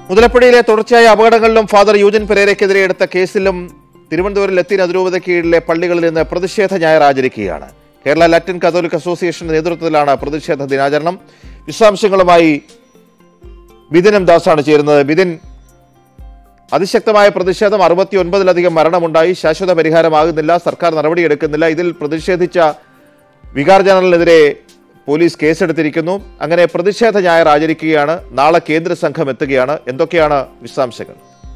മുതലപ്പുഴയിലെ തുടർച്ചയായ അപകടങ്ങളിലും father Eugene പെരേരയ്ക്കെതിരെ എടുത്ത കേസിലും തിരുവനന്തപുരം ലത്തീൻ അതിരൂപത കീഴിലെ പള്ളികളിൽ നിന്ന് പ്രതിഷേധ ഞായർ ആചരിക്കുകയാണ് കേരള ലാറ്റിൻ കത്തോലിക് അസോസിയേഷന്റെ നേതൃത്വത്തിലാണ് പ്രതിഷേധ ദിനാചരണം വിശദാംശങ്ങളുമായി ബിദിനം ദാസാണ് ചേരുന്നത് ബിദിൻ അതിശക്തമായ പ്രതിഷേധം അറുപത്തി ഒൻപതിലധികം മരണമുണ്ടായി ശാശ്വത പരിഹാരമാകുന്നില്ല സർക്കാർ നടപടിയെടുക്കുന്നില്ല ഇതിൽ പ്രതിഷേധിച്ച വികാർ ജനറലിനെതിരെ പോലീസ് കേസെടുത്തിരിക്കുന്നു അങ്ങനെ പ്രതിഷേധ ഞായർ ആചരിക്കുകയാണ് നാളെ കേന്ദ്ര സംഘം എത്തുകയാണ് എന്തൊക്കെയാണ് വിശദാംശങ്ങൾ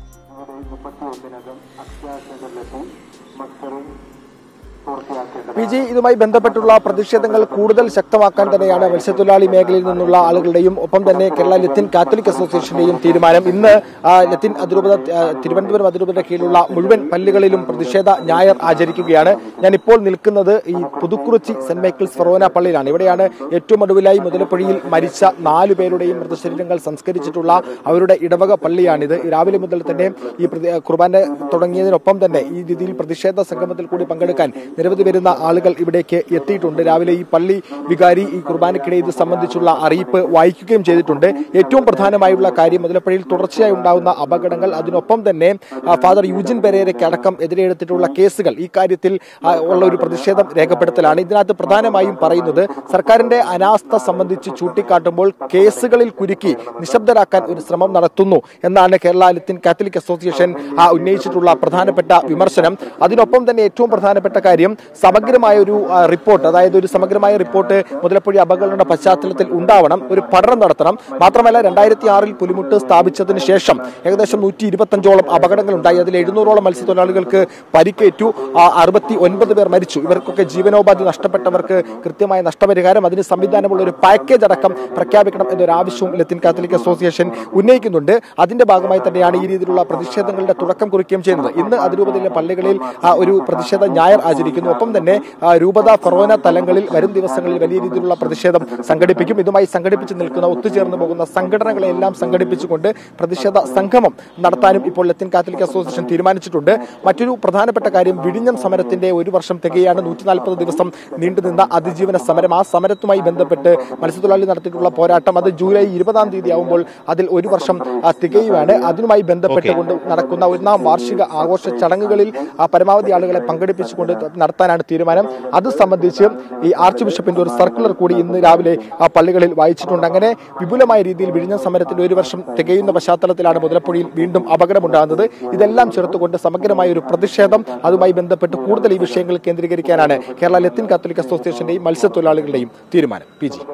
പി ജി ഇതുമായി ബന്ധപ്പെട്ടുള്ള പ്രതിഷേധങ്ങൾ കൂടുതൽ ശക്തമാക്കാൻ തന്നെയാണ് മത്സ്യത്തൊഴിലാളി മേഖലയിൽ നിന്നുള്ള ആളുകളുടെയും ഒപ്പം തന്നെ കേരള ലത്തിൻ കാത്തലിക് അസോസിയേഷന്റെയും തീരുമാനം ഇന്ന് ആ, ലത്തിൻ അതിരൂപത ആ, തിരുവനന്തപുരം അതിരൂപതയുടെ കീഴിലുള്ള മുഴുവൻ പള്ളികളിലും പ്രതിഷേധ ഞായർ ആചരിക്കുകയാണ് ഞാൻ ഇപ്പോൾ നിൽക്കുന്നത് ഈ പുതുക്കുറിച്ചി സെന്റ് മൈക്കിൾസ് ഫെറോന പള്ളിയിലാണ് ഇവിടെയാണ് ഏറ്റവും ഒടുവിലായി മുതലപ്പുഴയിൽ മരിച്ച നാലു പേരുടെയും മൃതശരീരങ്ങൾ സംസ്കരിച്ചിട്ടുള്ള അവരുടെ ഇടവക പള്ളിയാണിത് ഈ രാവിലെ മുതൽ തന്നെ ഈ പ്രതി- കുർബാന തുടങ്ങിയതിനൊപ്പം തന്നെ ഈ രീതിയിൽ പ്രതിഷേധ സംഗമത്തിൽ കൂടി പങ്കെടുക്കാൻ നിരവധി വരുന്ന ആളുകൾ ഇവിടേക്ക് എത്തിയിട്ടുണ്ട് രാവിലെ ഈ പള്ളി വികാരി ഈ കുർബാനയ്ക്കിടെ ഇത് സംബന്ധിച്ചുള്ള അറിയിപ്പ് വായിക്കുകയും ചെയ്തിട്ടുണ്ട് ഏറ്റവും പ്രധാനമായുള്ള കാര്യം മുതലപ്പുഴയിൽ തുടർച്ചയായി ഉണ്ടാകുന്ന അപകടങ്ങൾ അതിനൊപ്പം തന്നെ ആ, ഫാദർ യൂജിൻ പെരേരയ്ക്ക് അടക്കം എതിരെടുത്തിട്ടുള്ള കേസുകൾ ഈ കാര്യത്തിൽ ആ, ഉള്ള ഒരു പ്രതിഷേധം രേഖപ്പെടുത്തലാണ് ഇതിനകത്ത് പ്രധാനമായും പറയുന്നത് സർക്കാരിന്റെ അനാസ്ഥ സംബന്ധിച്ച് ചൂണ്ടിക്കാട്ടുമ്പോൾ കേസുകളിൽ കുരുക്കി നിശബ്ദരാക്കാൻ ഒരു ശ്രമം നടത്തുന്നു എന്നാണ് കേരള ലത്തിൻ കാത്തലിക് അസോസിയേഷൻ ആ, ഉന്നയിച്ചിട്ടുള്ള പ്രധാനപ്പെട്ട വിമർശനം അതിനൊപ്പം തന്നെ ഏറ്റവും പ്രധാനപ്പെട്ട കാര്യം സമഗ്രമായ ഒരു ആ, റിപ്പോർട്ട് അതായത് ഒരു സമഗ്രമായ റിപ്പോർട്ട് മുതലപ്പുഴ അപകടങ്ങളുടെ പശ്ചാത്തലത്തിൽ ഉണ്ടാവണം ഒരു പഠനം നടത്തണം മാത്രമല്ല രണ്ടായിരത്തി ആറിൽ പുലിമുട്ട് സ്ഥാപിച്ചതിന് ശേഷം ഏകദേശം നൂറ്റി ഇരുപത്തഞ്ചോളം അപകടങ്ങൾ ഉണ്ടായി അതിൽ എഴുന്നൂറോളം മത്സ്യത്തൊഴിലാളികൾക്ക് പരിക്കേറ്റു അറുപത്തി ഒൻപത് പേർ മരിച്ചു ഇവർക്കൊക്കെ ജീവനോപാധി നഷ്ടപ്പെട്ടവർക്ക് കൃത്യമായ നഷ്ടപരിഹാരം അതിന് സംവിധാനമുള്ള ഒരു പാക്കേജ് അടക്കം പ്രഖ്യാപിക്കണം എന്നൊരു ആവശ്യവും ലത്തിൻ കാത്തലിക് അസോസിയേഷൻ ഉന്നയിക്കുന്നുണ്ട് അതിന്റെ ഭാഗമായി തന്നെയാണ് ഈ രീതിയിലുള്ള പ്രതിഷേധങ്ങളുടെ തുടക്കം കുറിക്കുകയും ചെയ്യുന്നത് ഇന്ന് അതിരൂപതയിലെ പള്ളികളിൽ ആ, ഒരു പ്രതിഷേധ ഞായർ ആചരിക്കുന്നു ഒപ്പം തന്നെ ആ, രൂപത ഫൊറോന തലങ്ങളിൽ വരും ദിവസങ്ങളിൽ വലിയ രീതിയിലുള്ള പ്രതിഷേധം സംഘടിപ്പിക്കും ഇതുമായി സംഘടിപ്പിച്ച് നിൽക്കുന്ന ഒത്തുചേർന്ന് പോകുന്ന സംഘടനകളെ എല്ലാം സംഘടിപ്പിച്ചുകൊണ്ട് പ്രതിഷേധ സംഗമം നടത്താനും ഇപ്പോൾ ലത്തിൻ കാത്തലിക് അസോസിയേഷൻ തീരുമാനിച്ചിട്ടുണ്ട് മറ്റൊരു പ്രധാനപ്പെട്ട കാര്യം വിഴിഞ്ഞം സമരത്തിന്റെ ഒരു വർഷം തികയാണ് നൂറ്റി നാൽപ്പത് ദിവസം നീണ്ടുനിന്ന അതിജീവന സമരം ആ സമരത്തുമായി ബന്ധപ്പെട്ട് മത്സ്യത്തൊഴിലാളി നടത്തിയിട്ടുള്ള പോരാട്ടം അത് ജൂലൈ ഇരുപതാം തീയതി ആവുമ്പോൾ അതിൽ ഒരു വർഷം ആ, തികയുകയാണ് അതിനുമായി ബന്ധപ്പെട്ടുകൊണ്ട് നടക്കുന്ന ഒന്നാം വാർഷിക ആഘോഷ ചടങ്ങുകളിൽ ആ, പരമാവധി ആളുകളെ പങ്കെടുപ്പിച്ചുകൊണ്ട് നടത്താനാണ് തീരുമാനം അത് സംബന്ധിച്ച് ഈ ആർച്ച് ബിഷപ്പിന്റെ ഒരു സർക്കുലർ കൂടി ഇന്ന് രാവിലെ ആ പള്ളികളിൽ വായിച്ചിട്ടുണ്ട് അങ്ങനെ വിപുലമായ രീതിയിൽ വിഴിഞ്ഞ സമരത്തിന്റെ ഒരു വർഷം തികയുന്ന പശ്ചാത്തലത്തിലാണ് മുതലപ്പുഴയിൽ വീണ്ടും അപകടമുണ്ടാകുന്നത് ഇതെല്ലാം ചേർത്തുകൊണ്ട് സമഗ്രമായ ഒരു പ്രതിഷേധം അതുമായി ബന്ധപ്പെട്ട് കൂടുതൽ ഈ വിഷയങ്ങൾ കേന്ദ്രീകരിക്കാനാണ് കേരള ലത്തിൻ കാത്തലിക് അസോസിയേഷന്റെയും മത്സ്യത്തൊഴിലാളികളുടെയും തീരുമാനം പി ജി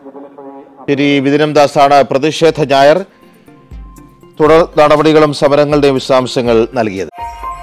ശരി ബിദിനം ദാസാണ് പ്രതിഷേധ ഞായർ തുടർ നടപടികളും സമരങ്ങളുടെയും വിശദാംശങ്ങൾ നൽകിയത്